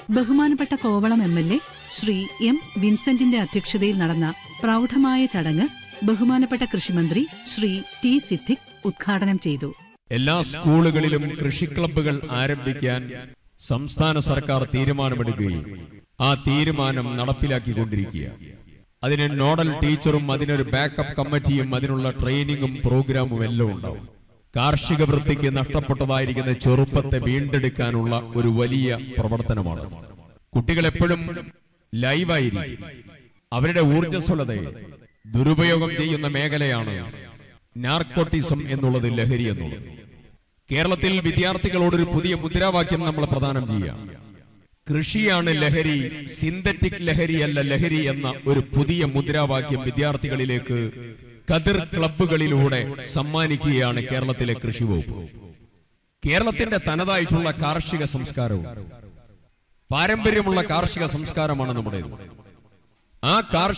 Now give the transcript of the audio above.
ബഹുമാനപ്പെട്ട Kovalam M L A Shri M വിൻസെന്റിന്റെ അധ്യക്ഷതയിൽ നടന്ന പ്രൗഢമായ ചടങ്ങ് ബഹുമാനപ്പെട്ട കൃഷിമന്ത്രി ശ്രീ ടി സിദ്ദിഖ് ഉദ്ഘാടനം ചെയ്തു എല്ലാ സ്കൂളുകളിലും കൃഷി ക്ലബ്ബുകൾ ആരംഭിക്കാൻ സംസ്ഥാന സർക്കാർ തീരുമാനമെടുക്കുകയും ആ തീരുമാനം നടപ്പിലാക്കിക്കൊണ്ടിരിക്കുക അതിന് നോഡൽ ടീച്ചറും അതിനൊരു ബാക്കപ്പ് കമ്മിറ്റിയും അതിനുള്ള ട്രെയിനിങ്ങും പ്രോഗ്രാമും എല്ലാം ഉണ്ടാവും കാർഷിക വൃത്തിക്ക് നഷ്ടപ്പെട്ടതായിരിക്കുന്ന ചെറുപ്പത്തെ വീണ്ടെടുക്കാനുള്ള ഒരു വലിയ പ്രവർത്തനമാണ് കുട്ടികൾ എപ്പോഴും ലൈവായിരിക്കും അവരുടെ ഊർജ്ജസ്വലതയെ ദുരുപയോഗം ചെയ്യുന്ന മേഖലയാണ് നാർക്കോട്ടിസം എന്നുള്ളത് ലഹരി എന്നുള്ളത് കേരളത്തിൽ വിദ്യാർത്ഥികളോടൊരു പുതിയ മുദ്രാവാക്യം നമ്മൾ പ്രദാനം ചെയ്യാം കൃഷിയാണ് ലഹരി സിന്തറ്റിക് ലഹരി അല്ല ലഹരി എന്ന ഒരു പുതിയ മുദ്രാവാക്യം വിദ്യാർത്ഥികളിലേക്ക് കതിർ ക്ലബ്ബുകളിലൂടെ സമ്മാനിക്കുകയാണ് കേരളത്തിലെ കൃഷി വകുപ്പ് കേരളത്തിന്റെ തനതായിട്ടുള്ള കാർഷിക സംസ്കാരവും പാരമ്പര്യമുള്ള കാർഷിക സംസ്കാരമാണ് നമ്മുടേത് ആ കാർഷിക